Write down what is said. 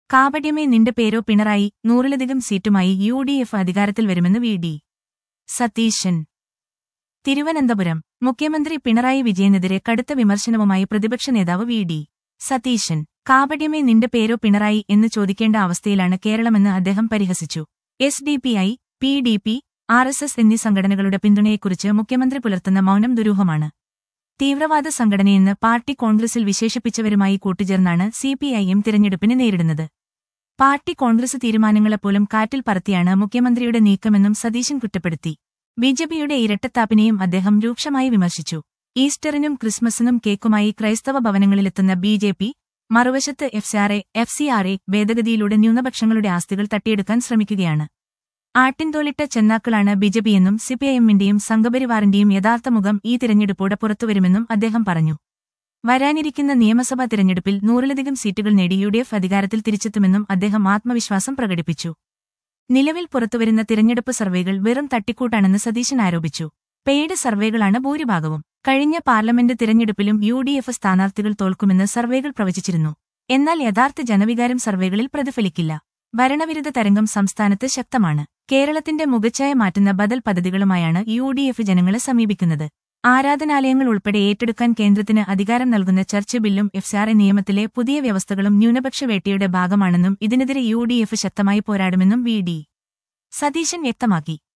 കാപട്യമേ നിന്റെ പേരോ പിണറായി നൂറിലധികം സീറ്റുമായി യു ഡി എഫ് അധികാരത്തിൽ വരുമെന്ന് വി ഡി സതീശൻ തിരുവനന്തപുരം മുഖ്യമന്ത്രി പിണറായി വിജയനെതിരെ കടുത്ത വിമർശനവുമായി പ്രതിപക്ഷ നേതാവ് വി ഡി സതീശൻ കാപട്യമേ നിന്റെ പേരോ പിണറായി എന്ന് ചോദിക്കേണ്ട അവസ്ഥയിലാണ് കേരളമെന്ന് അദ്ദേഹം പരിഹസിച്ചു S D P I P D P R S S എന്നീ സംഘടനകളുടെ പിന്തുണയെക്കുറിച്ച് മുഖ്യമന്ത്രി പുലർത്തുന്ന മൗനം ദുരൂഹമാണ് തീവ്രവാദ സംഘടനയെന്ന് പാർട്ടി കോൺഗ്രസിൽ വിശേഷിപ്പിച്ചവരുമായി കൂട്ടുചേർന്നാണ് സിപിഐഎം തിരഞ്ഞെടുപ്പിനെ നേരിടുന്നത് പാർട്ടി കോൺഗ്രസ് തീരുമാനങ്ങളെപ്പോലും കാറ്റിൽ പറത്തിയാണ് മുഖ്യമന്ത്രിയുടെ നീക്കമെന്നും സതീശൻ കുറ്റപ്പെടുത്തി ബിജെപിയുടെ ഇരട്ടത്താപ്പിനെയും അദ്ദേഹം രൂക്ഷമായി വിമർശിച്ചു ഈസ്റ്ററിനും ക്രിസ്മസിനും കേക്കുമായി ക്രൈസ്തവ ഭവനങ്ങളിലെത്തുന്ന ബി ജെ പി മറുവശത്ത് F C R A F C R A ഭേദഗതിയിലൂടെ ന്യൂനപക്ഷങ്ങളുടെ ആസ്തികൾ തട്ടിയെടുക്കാൻ ശ്രമിക്കുകയാണ് ആട്ടിൻതോലിട്ട ചെന്നാക്കളാണ് ബിജെപിയെന്നും സിപിഐഎമ്മിന്റെയും സംഘപരിവാറിന്റെയും യഥാർത്ഥ മുഖം ഈ തിരഞ്ഞെടുപ്പോടെ പുറത്തുവരുമെന്നും അദ്ദേഹം പറഞ്ഞു വരാനിരിക്കുന്ന നിയമസഭാ തിരഞ്ഞെടുപ്പിൽ നൂറിലധികം സീറ്റുകൾ നേടി യു ഡി എഫ് അധികാരത്തിൽ തിരിച്ചെത്തുമെന്നും അദ്ദേഹം ആത്മവിശ്വാസം പ്രകടിപ്പിച്ചു നിലവിൽ പുറത്തുവരുന്ന തിരഞ്ഞെടുപ്പ് സർവേകൾ വെറും തട്ടിക്കൂട്ടാണെന്ന് സതീശൻ ആരോപിച്ചു പെയ്ഡ് സർവേകളാണ് ഭൂരിഭാഗവും കഴിഞ്ഞ പാർലമെന്റ് തിരഞ്ഞെടുപ്പിലും യു ഡി എഫ് സ്ഥാനാർത്ഥികൾ തോൽക്കുമെന്ന് സർവേകൾ പ്രവചിച്ചിരുന്നു എന്നാൽ യഥാർത്ഥ ജനവികാരം സർവേകളിൽ പ്രതിഫലിക്കില്ല ഭരണവിരുദ്ധ തരംഗം സംസ്ഥാനത്ത് ശക്തമാണ് കേരളത്തിന്റെ മുഖച്ഛായ മാറ്റുന്ന ബദൽ പദ്ധതികളുമായാണ് യു ഡി എഫ് ജനങ്ങളെ സമീപിക്കുന്നത് ആരാധനാലയങ്ങൾ ഉൾപ്പെടെ ഏറ്റെടുക്കാൻ കേന്ദ്രത്തിന് അധികാരം നൽകുന്ന ചർച്ച് ബില്ലും എഫ് ആർ എ നിയമത്തിലെ പുതിയ വ്യവസ്ഥകളും ന്യൂനപക്ഷ വേട്ടയുടെ ഭാഗമാണെന്നും ഇതിനെതിരെ യു ഡി എഫ് ശക്തമായി പോരാടുമെന്നും വി ഡി സതീശൻ വ്യക്തമാക്കി